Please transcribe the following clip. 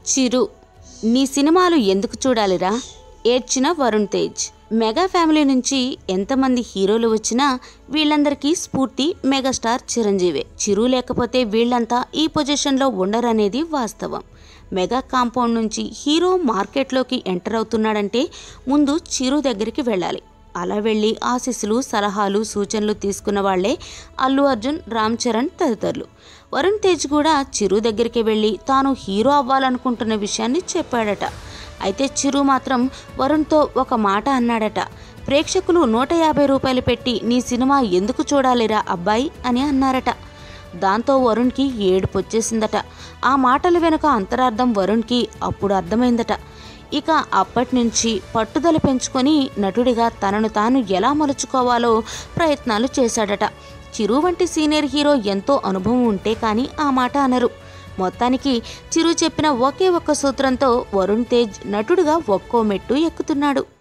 చిరు నీ సినిమాలు ఎందుకు చూడాలిరా ఏడ్చిన వరుణ్ తేజ్ మెగా ఫ్యామిలీ నుంచి ఎంతమంది హీరోలు వచ్చినా వీళ్ళందరికీ స్ఫూర్తి మెగాస్టార్ చిరంజీవే చిరు లేకపోతే వీళ్ళంతా ఈ పొజిషన్లో ఉండరనేది వాస్తవం మెగా కాంపౌండ్ నుంచి హీరో మార్కెట్లోకి ఎంటర్ అవుతున్నాడంటే ముందు చిరు దగ్గరికి వెళ్ళాలి అలా వెళ్ళి ఆశీస్సులు సలహాలు సూచనలు తీసుకున్న వాళ్లే అల్లు అర్జున్ రామ్ చరణ్ తదితరులు వరుణ్ తేజ్ కూడా చిరు దగ్గరికి వెళ్ళి తాను హీరో అవ్వాలనుకుంటున్న విషయాన్ని చెప్పాడట అయితే చిరు మాత్రం వరుణ్తో ఒక మాట అన్నాడట ప్రేక్షకులు నూట యాభై రూపాయలు పెట్టి నీ సినిమా ఎందుకు చూడాలిరా అబ్బాయి అని అన్నారట దాంతో వరుణ్కి ఏడుపు వచ్చేసిందట ఆ మాటల వెనుక అంతరార్థం వరుణ్కి అప్పుడు అర్థమైందట ఇక అప్పటి నుంచి పట్టుదల పెంచుకొని నటుడిగా తనను తాను ఎలా మలుచుకోవాలో ప్రయత్నాలు చేశాడట చిరు వంటి సీనియర్ హీరో ఎంతో అనుభవం ఉంటే కానీ ఆ మాట అనరు మొత్తానికి చిరు చెప్పిన ఒకే ఒక్క సూత్రంతో వరుణ్ తేజ్ నటుడిగా ఒక్కో మెట్టు ఎక్కుతున్నాడు